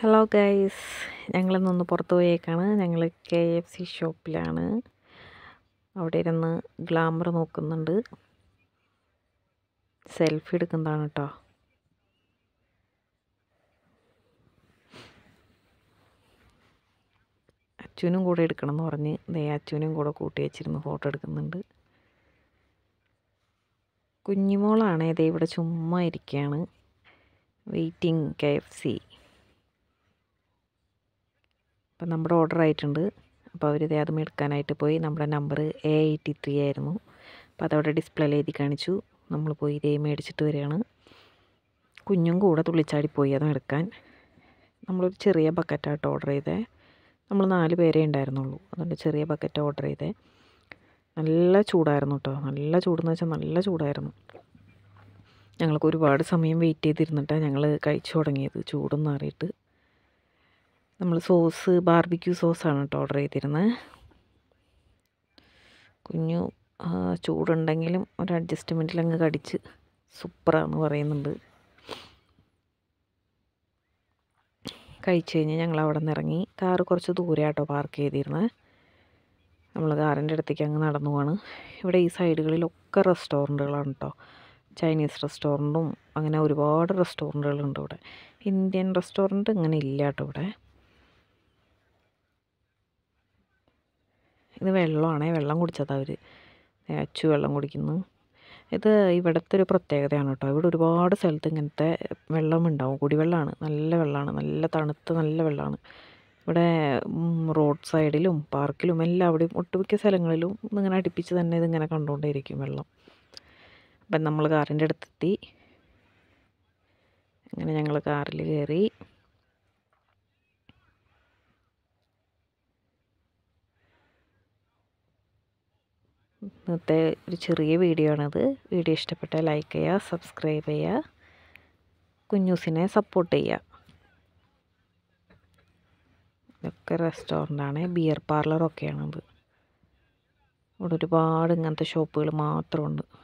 hello guys ഞങ്ങളിന്നൊന്ന് പുറത്ത് പോയേക്കാണ് ഞങ്ങൾ K F C ഷോപ്പിലാണ് അവിടെ ഇരുന്ന് ഗ്ലാമർ നോക്കുന്നുണ്ട് സെൽഫി എടുക്കുന്നതാണ് കേട്ടോ അച്ഛനും കൂടെ എടുക്കണം എന്ന് പറഞ്ഞ് ദേ അച്ഛനും കൂടെ കൂട്ടി വെച്ചിരുന്ന് ഫോട്ടോ എടുക്കുന്നുണ്ട് കുഞ്ഞുമോളാണ് ദേ ഇവിടെ ചുമ്മാ ഇരിക്കുകയാണ് വെയിറ്റിംഗ് കെ എഫ് സി അപ്പം നമ്മുടെ ഓർഡർ ആയിട്ടുണ്ട് അപ്പോൾ അവർ ഇതേ അതും എടുക്കാനായിട്ട് പോയി നമ്മുടെ നമ്പർ എ എയ്റ്റി ത്രീ ആയിരുന്നു അപ്പോൾ അതവിടെ ഡിസ്പ്ലേയിൽ എഴുതി കാണിച്ചു നമ്മൾ പോയി ഇതേ മേടിച്ചിട്ട് വരികയാണ് കുഞ്ഞും കൂടെ തുള്ളിച്ചാടി പോയി അതും എടുക്കാൻ നമ്മളൊരു ചെറിയ ബക്കറ്റായിട്ട് ഓർഡർ ചെയ്തേ നമ്മൾ നാല് പേരേ ഉണ്ടായിരുന്നുള്ളൂ അതുകൊണ്ട് ചെറിയ ബക്കറ്റ് ഓർഡർ ചെയ്തേ നല്ല ചൂടായിരുന്നു കേട്ടോ നല്ല ചൂടെന്ന് വെച്ചാൽ നല്ല ചൂടായിരുന്നു ഞങ്ങൾക്ക് ഒരുപാട് സമയം വെയിറ്റ് ചെയ്തിരുന്നിട്ടാണ് ഞങ്ങൾ കഴിച്ചു തുടങ്ങിയത് ചൂടൊന്നും അറിയിട്ട് നമ്മൾ സോസ് ബാർബിക്യൂ സോസാണ് കേട്ടോ ഓർഡർ ചെയ്തിരുന്നത് കുഞ്ഞു ചൂടുണ്ടെങ്കിലും ഒരു അഡ്ജസ്റ്റ്മെൻറ്റിൽ അങ്ങ് കടിച്ച് സൂപ്പറാന്ന് പറയുന്നുണ്ട് കഴിച്ച് കഴിഞ്ഞ് ഞങ്ങൾ അവിടെ നിന്ന് ഇറങ്ങി കാറ് കുറച്ച് ദൂരെ ആട്ടോ പാർക്ക് ചെയ്തിരുന്നത് നമ്മൾ കാറിൻ്റെ അടുത്തേക്ക് അങ്ങ് നടന്നു പോവാണ് ഇവിടെ ഈ സൈഡുകളിലൊക്കെ റെസ്റ്റോറൻറ്റുകളാണ് കേട്ടോ ചൈനീസ് റെസ്റ്റോറൻറ്റും അങ്ങനെ ഒരുപാട് റെസ്റ്റോറൻറ്റുകളുണ്ട് ഇവിടെ ഇന്ത്യൻ റെസ്റ്റോറൻറ്റ് ഇങ്ങനെ ഇല്ല കേട്ടോ ഇവിടെ ഇത് വെള്ളമാണേ വെള്ളം കുടിച്ചതാണ് അവർ അച്ചു വെള്ളം കുടിക്കുന്നു ഇത് ഇവിടുത്തെ ഒരു പ്രത്യേകതയാണ് കേട്ടോ ഇവിടെ ഒരുപാട് സ്ഥലത്ത് ഇങ്ങനത്തെ വെള്ളം ഉണ്ടാവും കുടിവെള്ളമാണ് നല്ല വെള്ളമാണ് നല്ല തണുത്ത നല്ല വെള്ളമാണ് ഇവിടെ റോഡ് സൈഡിലും പാർക്കിലും എല്ലാവിടെയും ഒട്ടുമിക്ക സ്ഥലങ്ങളിലും ഇങ്ങനെ അടുപ്പിച്ച് തന്നെ ഇതിങ്ങനെ കണ്ടുകൊണ്ടേയിരിക്കും വെള്ളം അപ്പം നമ്മൾ കാറിൻ്റെ അടുത്തെത്തി അങ്ങനെ ഞങ്ങൾ കാറിൽ കയറി ഇന്നത്തെ ഒരു ചെറിയ വീഡിയോ ആണിത് വീഡിയോ ഇഷ്ടപ്പെട്ടാൽ ലൈക്ക് ചെയ്യുക സബ്സ്ക്രൈബ് ചെയ്യുക കുഞ്ഞൂസിനെ സപ്പോർട്ട് ചെയ്യുക ഇതൊക്കെ റെസ്റ്റോറൻ്റാണ് ബിയർ പാർലറൊക്കെയാണത് ഇവിടെ ഒരുപാട് ഇങ്ങനത്തെ ഷോപ്പുകൾ മാത്രമുണ്ട്